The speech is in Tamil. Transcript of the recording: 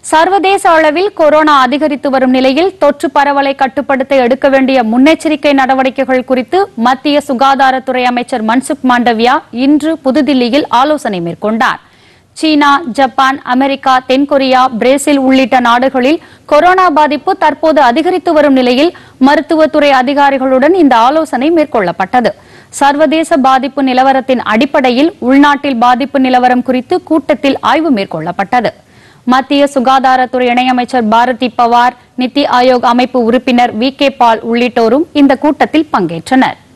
சர்வதேச அளவில் கொரோனா அதிகரித்து வரும் நிலையில் தொற்று பரவலை கட்டுப்படுத்த எடுக்க வேண்டிய முன்னெச்சரிக்கை நடவடிக்கைகள் குறித்து மத்திய சுகாதாரத்துறை அமைச்சர் மன்சுக் மாண்டவியா இன்று புதுதில்லியில் ஆலோசனை மேற்கொண்டார் சீனா ஜப்பான் அமெரிக்கா தென்கொரியா பிரேசில் உள்ளிட்ட நாடுகளில் கொரோனா பாதிப்பு தற்போது அதிகரித்து வரும் நிலையில் மருத்துவத்துறை அதிகாரிகளுடன் இந்த ஆலோசனை மேற்கொள்ளப்பட்டது சர்வதேச பாதிப்பு நிலவரத்தின் அடிப்படையில் உள்நாட்டில் பாதிப்பு நிலவரம் குறித்து கூட்டத்தில் ஆய்வு மேற்கொள்ளப்பட்டது மத்திய சுகாதாரத்துறை இணையமைச்சர் பாரதி பவார் நித்தி ஆயோக் அமைப்பு உறுப்பினர் வி கே பால் உள்ளிட்டோரும் இந்த கூட்டத்தில் பங்கேற்றனர்